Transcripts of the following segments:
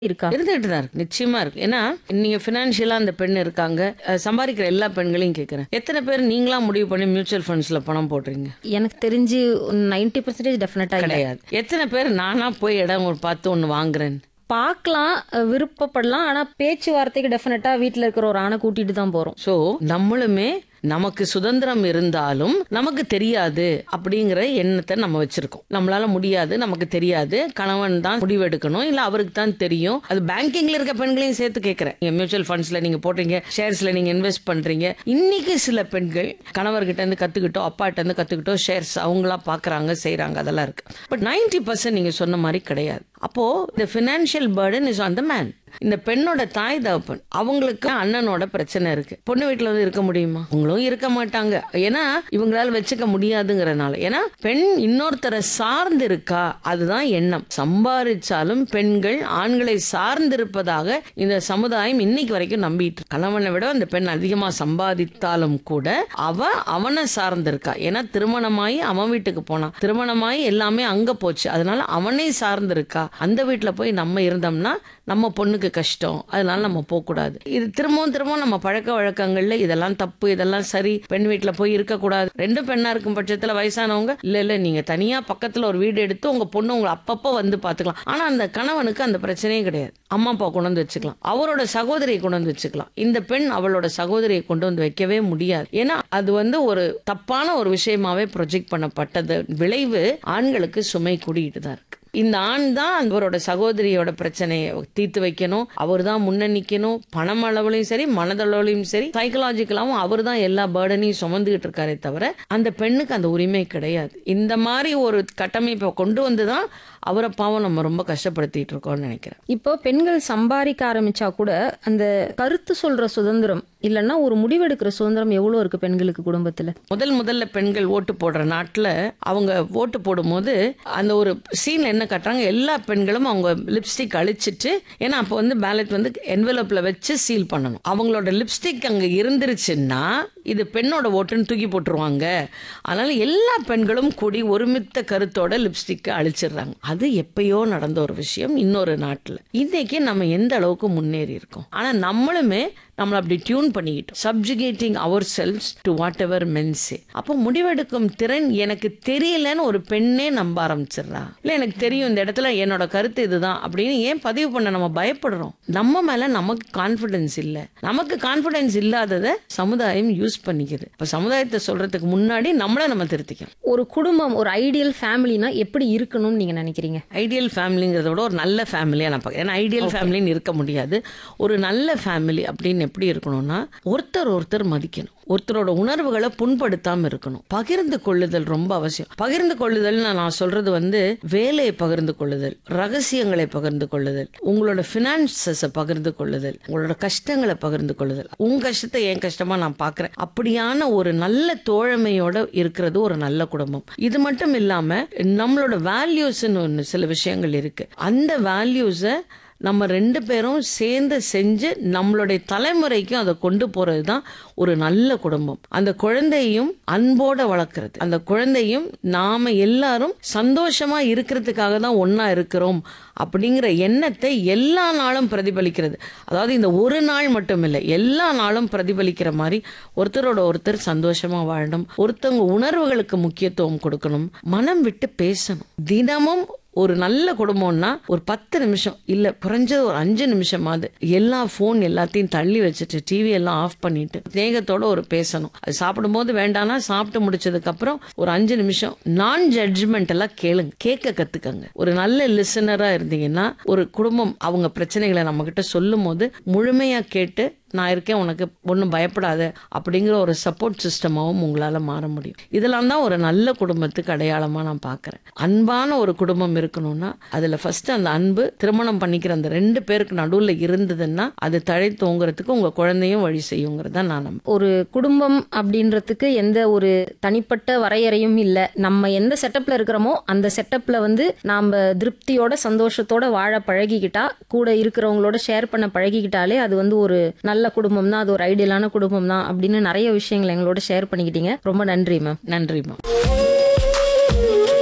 இருக்கா இருந்துகிட்டு தான் இருக்கு நிச்சயமா இருக்கு ஏன்னா நீங்க பினான்சியலா அந்த பெண் இருக்காங்க அஹ் சம்பாதிக்கிற எல்லா பெண்களையும் கேட்கறேன் எத்தனை பேர் நீங்களா முடிவு பண்ணி மியூச்சுவல் ஃபண்ட்ஸ்ல பணம் போடுறீங்க எனக்கு தெரிஞ்சு நைன்டி பர்சன்டேஜ் டெஃபினட்டா இல்லை கிடையாது எத்தனை பேர் நானா போய் இடம் ஒரு பார்த்து ஒன்று வாங்குறேன் பார்க்கலாம் அஹ் விருப்பப்படலாம் ஆனா பேச்சுவார்த்தைக்கு டெஃபினட்டா வீட்ல இருக்கிற ஒரு ஆணை கூட்டிட்டு தான் போறோம் ஸோ நம்மளுமே நமக்கு சுதந்திரம் இருந்தாலும் நமக்கு தெரியாது அப்படிங்கிற எண்ணத்தை நம்ம வச்சிருக்கோம் நம்மளால முடியாது நமக்கு தெரியாது கணவன் தான் முடிவெடுக்கணும் இல்ல அவருக்கு தான் தெரியும் அது பேங்கிங்ல இருக்க பெண்களையும் சேர்த்து கேட்கறேன் நீங்க மியூச்சுவல் ஃபண்ட்ஸ்ல நீங்க போடுறீங்க ஷேர்ஸ்ல நீங்க இன்வெஸ்ட் பண்றீங்க இன்னைக்கு சில பெண்கள் கணவர்கிட்ட இருந்து கத்துக்கிட்டோ அப்பாட்ட இருந்து கத்துக்கிட்டோ ஷேர்ஸ் அவங்களா பாக்குறாங்க செய்றாங்க அதெல்லாம் இருக்கு பட் 90% பர்சன்ட் நீங்க சொன்ன மாதிரி கிடையாது அப்போ இந்த financial burden is on the man இந்த பெண்ணோட தாய் தகப்பன் அவங்களுக்கு அண்ணனோட பிரச்சனை இருக்கு பொண்ணு வீட்டுல வந்து இருக்க முடியுமா அவங்களும் இருக்க மாட்டாங்க ஏன்னா இவங்களால வச்சுக்க முடியாதுங்கிறனால ஏன்னா பெண் இன்னொருத்தரை சார்ந்து இருக்கா அதுதான் எண்ணம் சம்பாதிச்சாலும் பெண்கள் ஆண்களை சார்ந்திருப்பதாக இந்த சமுதாயம் இன்னைக்கு வரைக்கும் நம்பிட்டு இருக்கு. கணவனை விட அந்த பெண் அதிகமா சம்பாதித்தாலும் கூட அவ அவனை சார்ந்திருக்கா ஏன்னா திருமணமாயி அவன் வீட்டுக்கு போனான் திருமணமாயி எல்லாமே அங்க போச்சு அதனால அவனை சார்ந்திருக்கா அந்த வீட்டுல போய் நம்ம இருந்தோம்னா நம்ம பொண்ணுக்கு கஷ்டம் அதனால நம்ம போகக்கூடாது இது திரும்பவும் திரும்பவும் நம்ம பழக்க வழக்கங்கள்ல இதெல்லாம் தப்பு இதெல்லாம் சரி பெண் வீட்டுல போய் இருக்கக்கூடாது ரெண்டு பெண்ணா இருக்கும் பட்சத்துல வயசானவங்க இல்ல இல்ல நீங்க தனியா பக்கத்துல ஒரு வீடு எடுத்து உங்க பொண்ணு உங்களை அப்பப்போ வந்து பாத்துக்கலாம் ஆனா அந்த கணவனுக்கு அந்த பிரச்சனையே கிடையாது அம்மா அப்பா கொண்டு வந்து வச்சுக்கலாம் அவரோட சகோதரியை கொண்டு வந்து வச்சுக்கலாம் இந்த பெண் அவளோட சகோதரியை கொண்டு வந்து வைக்கவே முடியாது ஏன்னா அது வந்து ஒரு தப்பான ஒரு விஷயமாவே ப்ரொஜெக்ட் பண்ணப்பட்டது விளைவு ஆண்களுக்கு சுமை கூடிட்டு தான் இருக்கு இந்த ஆண் தான் அவரோட சகோதரியோட பிரச்சனையை தீர்த்து வைக்கணும் அவர் தான் முன்ன நிக்கணும் பணம் அளவுலையும் சரி மனதளவுலையும் சரி சைக்கலாஜிக்கலாவும் அவர் தான் எல்லா பேர்டனையும் சுமந்துகிட்டு இருக்காரே தவிர அந்த பெண்ணுக்கு அந்த உரிமை கிடையாது இந்த மாதிரி ஒரு கட்டமைப்பை கொண்டு வந்து தான் அவரை பாவம் நம்ம ரொம்ப கஷ்டப்படுத்திட்டு இருக்கோம்னு நினைக்கிறேன் இப்போ பெண்கள் சம்பாதிக்க ஆரம்பிச்சா கூட அந்த கருத்து சொல்ற சுதந்திரம் இல்லைன்னா ஒரு முடிவெடுக்கிற சுதந்திரம் எவ்வளவு இருக்கு பெண்களுக்கு குடும்பத்துல முதல் முதல்ல பெண்கள் ஓட்டு போடுற நாட்டுல அவங்க ஓட்டு போடும்போது அந்த ஒரு சீன்ல என்ன காட்டுறாங்க எல்லா பெண்களும் அவங்க லிப்ஸ்டிக் அழிச்சிட்டு ஏன்னா அப்போ வந்து பேலட் வந்து என்வலப்ல வச்சு சீல் பண்ணணும் அவங்களோட லிப்ஸ்டிக் அங்க இருந்துருச்சுன்னா இது பெண்ணோட ஓட்டுன்னு தூக்கி போட்டுருவாங்க அதனால எல்லா பெண்களும் கூடி ஒருமித்த கருத்தோட லிப்ஸ்டிக்கை அழிச்சிடுறாங்க அது எப்பயோ நடந்த ஒரு விஷயம் இன்னொரு நாட்டுல இன்னைக்கு நம்ம எந்த அளவுக்கு முன்னேறி இருக்கோம் ஆனா நம்மளுமே நம்மளை அப்படி டியூன் பண்ணிக்கிட்டோம் subjugating ourselves to whatever men say அப்போ முடிவெடுக்கும் திறன் எனக்கு தெரியலன்னு ஒரு பெண்ணே நம்ப ஆரம்பிச்சிடுறா இல்ல எனக்கு தெரியும் இந்த இடத்துல என்னோட கருத்து இதுதான் அப்படின்னு ஏன் பதிவு பண்ண நம்ம பயப்படுறோம் நம்ம மேல நமக்கு கான்பிடன்ஸ் இல்ல நமக்கு கான்பிடன்ஸ் இல்லாததை சமுதாயம் யூஸ் பண்ணிக்குது இப்ப சமுதாயத்தை சொல்றதுக்கு முன்னாடி நம்மள நம்ம திருத்திக்கணும் ஒரு குடும்பம் ஒரு ஐடியல் ஃபேமிலினா எப்படி இருக்கணும்னு நீங்க நினைக்கிறீங்க ஐடியல் ஃபேமிலிங்கிறத விட ஒரு நல்ல ஃபேமிலியாக நான் பார்க்குறேன் ஏன்னா ஐடியல் ஃபேமிலின்னு இருக்க முடியாது ஒரு நல்ல ஃபேமிலி அப்படின்னு எப்படி இருக்கணும்னா ஒருத்தர் ஒருத்தர் மதிக்கணும் ஒருத்தரோட உணர்வுகளை புண்படுத்தாம இருக்கணும் பகிர்ந்து கொள்ளுதல் ரொம்ப அவசியம் பகிர்ந்து கொள்ளுதல் நான் சொல்றது வந்து வேலையை பகிர்ந்து கொள்ளுதல் ரகசியங்களை பகிர்ந்து கொள்ளுதல் உங்களோட பினான்சஸை பகிர்ந்து கொள்ளுதல் உங்களோட கஷ்டங்களை பகிர்ந்து கொள்ளுதல் உங்க கஷ்டத்தை என் கஷ்டமா நான் பார்க்கறேன் அப்படியான ஒரு நல்ல தோழமையோட இருக்கிறது ஒரு நல்ல குடும்பம் இது மட்டும் இல்லாம நம்மளோட வேல்யூஸ்ன்னு ஒன்று சில விஷயங்கள் இருக்கு அந்த வேல்யூஸை நம்ம ரெண்டு பேரும் சேர்ந்து செஞ்சு நம்மளுடைய தலைமுறைக்கும் அதை கொண்டு போறது தான் ஒரு நல்ல குடும்பம் அந்த குழந்தையும் அன்போட வளர்க்கறது அந்த குழந்தையும் நாம எல்லாரும் சந்தோஷமா இருக்கிறதுக்காக தான் ஒண்ணா இருக்கிறோம் அப்படிங்கிற எண்ணத்தை எல்லா நாளும் பிரதிபலிக்கிறது அதாவது இந்த ஒரு நாள் மட்டும் இல்லை எல்லா நாளும் பிரதிபலிக்கிற மாதிரி ஒருத்தரோட ஒருத்தர் சந்தோஷமா வாழணும் ஒருத்தவங்க உணர்வுகளுக்கு முக்கியத்துவம் கொடுக்கணும் மனம் விட்டு பேசணும் தினமும் ஒரு நல்ல குடும்பம்னா ஒரு பத்து நிமிஷம் இல்ல குறைஞ்சது ஒரு அஞ்சு நிமிஷமாவது எல்லா ஃபோன் எல்லாத்தையும் தள்ளி வச்சுட்டு டிவி எல்லாம் ஆஃப் பண்ணிட்டு ஸ்நேகத்தோட ஒரு பேசணும் அது சாப்பிடும்போது வேண்டாம்னா சாப்பிட்டு முடிச்சதுக்கு அப்புறம் ஒரு அஞ்சு நிமிஷம் நான் ஜட்ஜ்மெண்ட் எல்லாம் கேளுங்க கேட்க கத்துக்கங்க ஒரு நல்ல லிசனரா இருந்தீங்கன்னா ஒரு குடும்பம் அவங்க பிரச்சனைகளை நம்ம கிட்ட சொல்லும் போது முழுமையா கேட்டு நான் இருக்கேன் உனக்கு ஒன்றும் பயப்படாத அப்படிங்கிற ஒரு சப்போர்ட் சிஸ்டமாகவும் உங்களால் மாற முடியும் இதெல்லாம் தான் ஒரு நல்ல குடும்பத்துக்கு அடையாளமாக நான் பார்க்குறேன் அன்பான ஒரு குடும்பம் இருக்கணும்னா அதில் ஃபர்ஸ்ட் அந்த அன்பு திருமணம் பண்ணிக்கிற அந்த ரெண்டு பேருக்கு நடுவில் இருந்ததுன்னா அது தழை தோங்குறதுக்கு உங்கள் குழந்தையும் வழி செய்யுங்கிறது தான் நான் நம்புறேன் ஒரு குடும்பம் அப்படின்றதுக்கு எந்த ஒரு தனிப்பட்ட வரையறையும் இல்லை நம்ம எந்த செட்டப்ல இருக்கிறோமோ அந்த செட்டப்ல வந்து நாம திருப்தியோட சந்தோஷத்தோட வாழ பழகிக்கிட்டா கூட இருக்கிறவங்களோட ஷேர் பண்ண பழகிக்கிட்டாலே அது வந்து ஒரு நல்ல குடும்பம் தான் அது ஒரு ஐடியலான குடும்பம் தான் அப்படின்னு நிறைய விஷயங்களை எங்களோட ஷேர் பண்ணிக்கிட்டீங்க ரொம்ப நன்றி மேம் நன்றிம்மா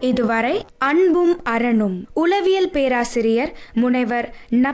இதுவரை அன்பும் அரணும் உளவியல் பேராசிரியர் முனைவர் ந